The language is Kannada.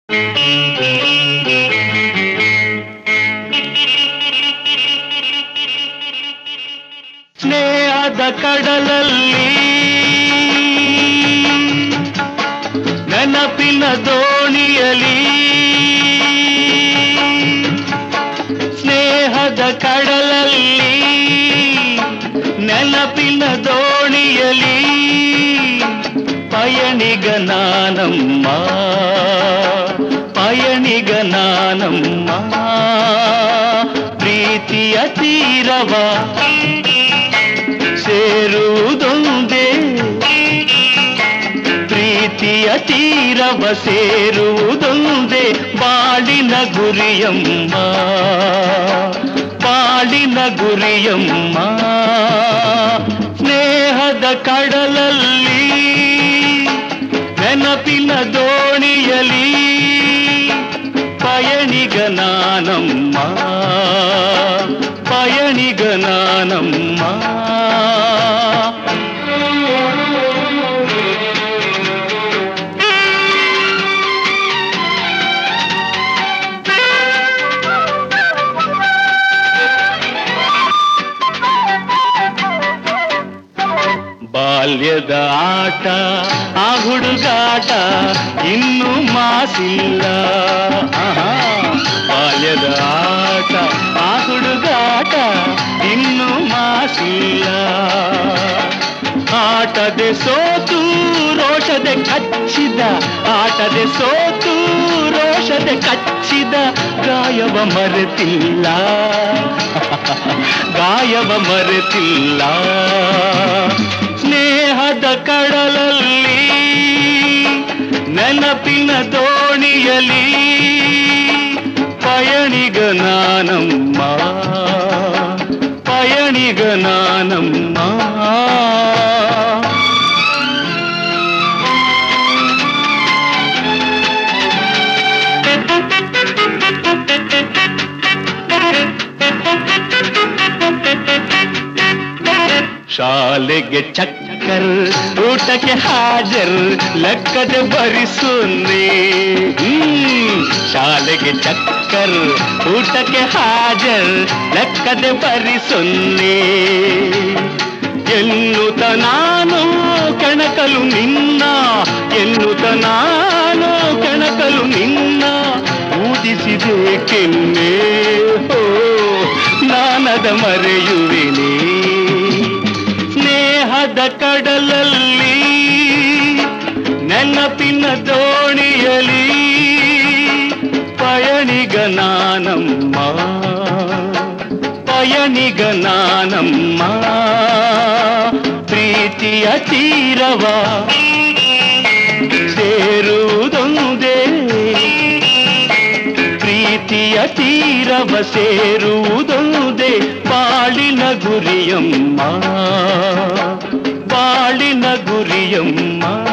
ಸ್ನೇಹದ ಕಡಲಲ್ಲಿ ನೆನಪಿನ ದೋಣಿಯಲಿ ಸ್ನೇಹದ ಕಡಲಲ್ಲಿ ನೆನಪಿನ ದೋಣಿಯಲಿ ಪಯಣಿಗ ನಾನಮ್ಮ ಪಯಣಿಗ ನಾನಮ್ಮ ಪ್ರೀತಿಯ ತೀರವ ಸೇರುವುದೊಂದೇ ಪ್ರೀತಿಯ ತೀರವ ಸೇರುವುದೊಂದೇ ಬಾಳಿನ ಗುರಿಯಮ್ಮ ಬಾಳಿನ ಗುರಿಯಮ್ಮ ಸ್ನೇಹದ ಕಡಲಲ್ಲಿ ನೆನಪಿನ ದೋಣಿಯಲಿ ಪಯಣಿಗ ನಾನಮ್ಮ ಪಯಣಿಗ ನಾನಮ್ಮ ಬಾಲ್ಯದ ಆಟ ಆ ಹುಡುಗಾಟ ಇನ್ನೂ ಮಾಸಿಲ್ಲ ಆಹಾ. ಬಾಲ್ಯದ ಆಟ ಆ ಹುಡುಗಾಟ ಇನ್ನೂ ಮಾಸಿಲ್ಲ ಆಟದೆ ಸೋತು ರೋಷದೆ ಕಚ್ಚಿದ ಆಟದೆ ಸೋತು ರೋಷದೆ ಕಚ್ಚಿದ ಗಾಯವ ಮರೆತಿಲ್ಲ ಗಾಯವ ಮರೆತಿಲ್ಲ ಸ್ನೇಹದ ಕಡಲಲ್ಲಿ ನೆನಪಿನ ದೋಣಿಯಲಿ ಪಯಣಿಗ ನಾನಮ್ಮ ಪಯಣಿಗ ನಾನಮ್ಮ ಶಾಲೆಗೆ ಚಕ್ಕರ್ ಊಟಕ್ಕೆ ಹಾಜರ್ ಲೆಕ್ಕದೆ ಬರಿಸುನ್ನಿ ಹ್ಮ್. ಶಾಲೆಗೆ ಚಕ್ಕರ್ ಊಟಕ್ಕೆ ಹಾಜರ್ ಲೆಕ್ಕದೆ ಬರಿಸುನ್ನಿ ಎನ್ನುತ್ತ ನಾನು ಕೆಣಕಲು ನಿನ್ನ ಎನ್ನುತ್ತ ನಾನು ಕೆಣಕಲು ನಿನ್ನ ಊದಿಸಿದೆ ಕೆನ್ನೆ ಹೋ ನಾನದ ಮರೆಯುವೆನೇ ಸ್ನೇಹದ ಕಡಲಲ್ಲಿ ನೆನಪಿನ ದೋಣಿಯಲಿ ಪಯಣಿಗ ನಾನಮ್ಮ ಪಯಣಿಗ ನಾನಮ್ಮ ಪ್ರೀತಿಯ ತೀರವ ಸೇರುವುದೊಂದೇ ಪ್ರೀತಿಯ ತೀರವ ಸೇರುವುದೊಂದೇ ಬಾಳಿನ ಗುರಿಯಮ್ಮ ಬಾಳಿನ ಗುರಿಯಮ್ಮ